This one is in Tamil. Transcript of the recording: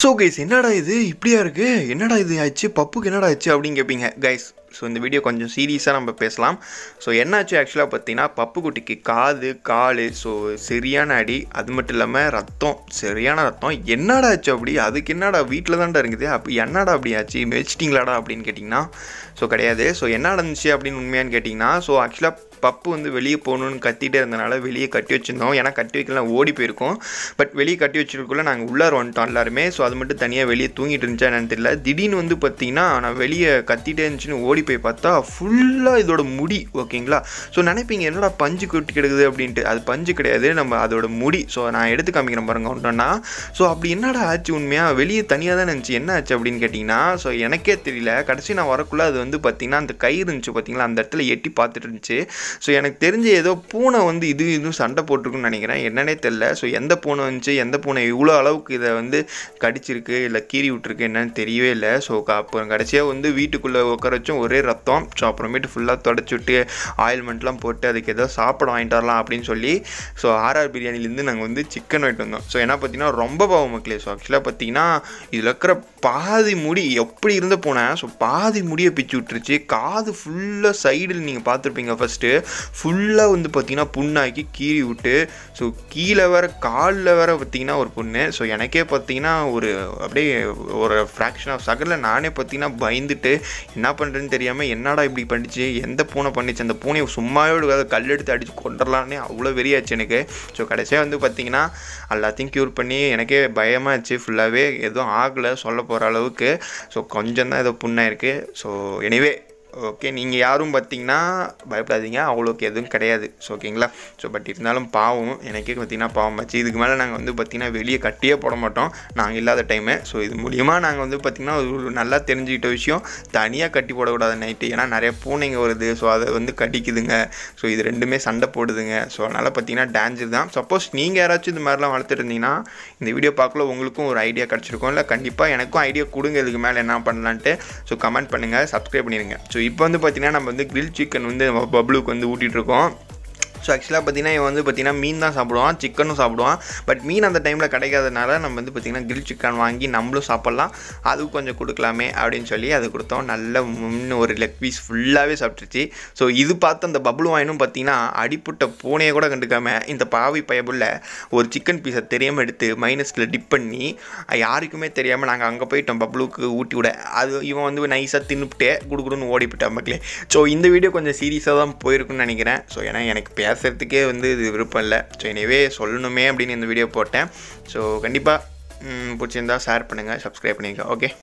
ஸோ கைஸ் என்னடா இது இப்படியா இருக்கு என்னடா இது ஆச்சு பப்புக்கு என்னடா ஆச்சு அப்படின்னு கேட்பீங்க கைஸ் ஸோ இந்த வீடியோ கொஞ்சம் சீரியஸாக நம்ம பேசலாம் ஸோ என்னாச்சு ஆக்சுவலாக பார்த்தீங்கன்னா பப்புக்குட்டிக்கு காது கால் ஸோ சரியான அடி அது மட்டும் இல்லாமல் ரத்தம் சரியான ரத்தம் என்னடா ஆச்சு அப்படி அதுக்கு என்னடா வீட்டில் தான்டா இருக்குது அப்போ என்னடா அப்படி ஆச்சு மெச்சிட்டிங்களாடா அப்படின்னு கேட்டிங்கன்னா ஸோ கிடையாது ஸோ என்ன நடந்துச்சு அப்படின்னு உண்மையான்னு கேட்டிங்கன்னா ஸோ ஆக்சுவலாக பப்பு வந்து வெளியே போகணுன்னு கத்திட்டே இருந்தனால வெளியே கட்டி வச்சுருந்தோம் ஏன்னா கட்டி வைக்கலாம் ஓடி போயிருக்கோம் பட் வெளியே கட்டி வச்சிருக்குள்ள நாங்கள் உள்ளார வந்துட்டோம் எல்லாருமே ஸோ அது மட்டும் தனியாக வெளியே தூங்கிட்டு இருந்துச்சா என்னன்னு தெரியல திடீர்னு வந்து பார்த்தீங்கன்னா நான் வெளியே கத்திட்டே இருந்துச்சுன்னு ஓடி போய் பார்த்தா ஃபுல்லாக இதோட முடி ஓகேங்களா ஸோ நினைப்பீங்க என்னடா பஞ்சு கொட்டி கிடக்குது அப்படின்ட்டு அது பஞ்சு கிடையாது நம்ம அதோட முடி ஸோ நான் எடுத்து காமிக்கிறேன் பாருங்க ஒன்றா ஸோ அப்படி என்னடா ஆச்சு உண்மையாக வெளியே தனியாக தான் இருந்துச்சு என்ன ஆச்சு அப்படின்னு கேட்டிங்கன்னா ஸோ எனக்கே தெரியல கடைசி நான் வரக்குள்ள அது வந்து பார்த்தீங்கன்னா அந்த கயிறு இருந்துச்சு பார்த்தீங்களா அந்த இடத்துல எட்டி பார்த்துட்டு இருந்துச்சு ஸோ எனக்கு தெரிஞ்ச ஏதோ பூனை வந்து இது இதுவும் சண்டை போட்டிருக்குன்னு நினைக்கிறேன் என்னன்னே தெரில ஸோ எந்த பூனை வந்துச்சு எந்த பூனை இவ்வளோ அளவுக்கு இதை வந்து கடிச்சிருக்கு இல்லை கீறி விட்டுருக்கு என்னன்னு தெரியவே இல்லை ஸோ அப்புறம் கடைசியாக வந்து வீட்டுக்குள்ளே உட்கார வச்சும் ஒரே ரத்தம் ஸோ அப்புறமேட்டு ஃபுல்லாக தொடச்சி விட்டு ஆயில்மெண்ட்லாம் போட்டு அதுக்கு ஏதோ சாப்பிட வாங்கிட்டு வரலாம் அப்படின்னு சொல்லி ஸோ ஆர்ஆர் பிரியாணிலேருந்து நாங்கள் வந்து சிக்கன் வாங்கிட்டு வந்தோம் ஸோ என்ன பார்த்தீங்கன்னா ரொம்ப பாவம் மக்களே ஸோ ஆக்சுவலாக பார்த்தீங்கன்னா இதில் இருக்கிற பாதி முடி எப்படி இருந்த போனேன் ஸோ பாதி முடியை பிச்சு விட்டுருச்சு காது ஃபுல்லாக சைடில் நீங்கள் பார்த்துருப்பீங்க ஃபஸ்ட்டு ஃபுல்லாக வந்து பார்த்தீங்கன்னா புண்ணாக்கி கீறி விட்டு ஸோ கீழே வேற காலில் வேற பார்த்தீங்கன்னா ஒரு புண்ணு ஸோ எனக்கே பார்த்தீங்கன்னா ஒரு அப்படியே ஒரு ஃப்ராக்ஷன் ஆஃப் செகண்டில் நானே பார்த்தீங்கன்னா பயந்துட்டு என்ன பண்ணுறேன்னு தெரியாமல் என்னடா இப்படி பண்ணிச்சு எந்த பூனை பண்ணிச்சு அந்த பூனையை சும்மாவே விடாத கல் எடுத்து அடித்து கொண்டுடலான்னே அவ்வளோ வெறியாச்சு எனக்கு ஸோ கடைசியாக வந்து பார்த்தீங்கன்னா எல்லாத்தையும் க்யூர் பண்ணி எனக்கே பயமாச்சு ஃபுல்லாகவே எதுவும் ஆகலை சொல்ல போகிற அளவுக்கு ஸோ கொஞ்சம் தான் ஏதோ புண்ணாயிருக்கு ஸோ எனிவே ஓகே நீங்கள் யாரும் பார்த்தீங்கன்னா பயப்படாதீங்க அவ்வளோக்கு எதுவும் கிடையாது ஸோ ஓகேங்களா ஸோ பட் இருந்தாலும் பாவம் எனக்கே பார்த்தீங்கன்னா பாவம் ஆச்சு இதுக்கு மேலே நாங்கள் வந்து பார்த்திங்கன்னா வெளியே கட்டியே போட மாட்டோம் நாங்கள் இல்லாத டைமு ஸோ இது மூலியமாக நாங்கள் வந்து பார்த்திங்கன்னா ஒரு நல்லா தெரிஞ்சுக்கிட்ட விஷயம் தனியாக கட்டி போடக்கூடாது நைட்டு ஏன்னா நிறைய பூனைங்க வருது ஸோ அதை வந்து கடிக்குதுங்க ஸோ இது ரெண்டுமே சண்டை போடுதுங்க ஸோ அதனால் பார்த்தீங்கன்னா டேஞ்சர் தான் சப்போஸ் நீங்கள் யாராச்சும் இது மாதிரிலாம் வளர்த்துட்டு இருந்தீங்கன்னா இந்த வீடியோ பார்க்கல உங்களுக்கும் ஒரு ஐடியா கிடச்சிருக்கும் இல்லை கண்டிப்பாக எனக்கும் ஐடியா கொடுங்க இதுக்கு மேலே என்ன பண்ணலான்ட்டு ஸோ கமெண்ட் பண்ணுங்கள் சப்ஸ்கிரைப் பண்ணிடுங்க ஸோ இப்போ வந்து பார்த்தீங்கன்னா நம்ம வந்து கிரில் சிக்கன் வந்து நம்ம பப்ளுக்கு வந்து ஊட்டிகிட்ருக்கோம் ஸோ ஆக்சுவலாக பார்த்தீங்கன்னா இவன் வந்து பார்த்தீங்கன்னா மீன் தான் சாப்பிடுவான் சிக்கனும் சாப்பிடுவான் பட் மீன் அந்த டைமில் கிடைக்காதனால நம்ம வந்து பார்த்திங்கன்னா கிரில் சிக்கன் வாங்கி நம்மளும் சாப்பிட்லாம் அதுவும் கொஞ்சம் கொடுக்கலாமே அப்படின்னு சொல்லி அது கொடுத்தோம் நல்ல முன்னு ஒரு லெக் பீஸ் ஃபுல்லாகவே சாப்பிட்டுருச்சு ஸோ இது பார்த்து அந்த பபுள் வாயினும் பார்த்தீங்கன்னா அடிப்புட்ட பூனையை கூட கண்டுக்காம இந்த பாவி பயபுள்ள ஒரு சிக்கன் பீஸை தெரியாமல் எடுத்து மைனஸில் டிப் பண்ணி யாருக்குமே தெரியாமல் நாங்கள் அங்கே போயிட்டோம் பப்ளுக்கு ஊட்டி விட அது இவன் வந்து நைஸாக தின்னுபிட்டே குடுக்குடுன்னு ஓடி போயிட்டான் மக்களே ஸோ இந்த வீடியோ கொஞ்சம் சீரியஸாக தான் போயிருக்குன்னு நினைக்கிறேன் ஸோ ஏன்னா எனக்கு பேசுகிறதுக்கே வந்து இது விருப்பம் இல்லை ஸோ எனவே சொல்லணுமே அப்படின்னு இந்த வீடியோ போட்டேன் ஸோ கண்டிப்பாக பிடிச்சிருந்தா ஷேர் பண்ணுங்கள் சப்ஸ்கிரைப் பண்ணிக்க ஓகே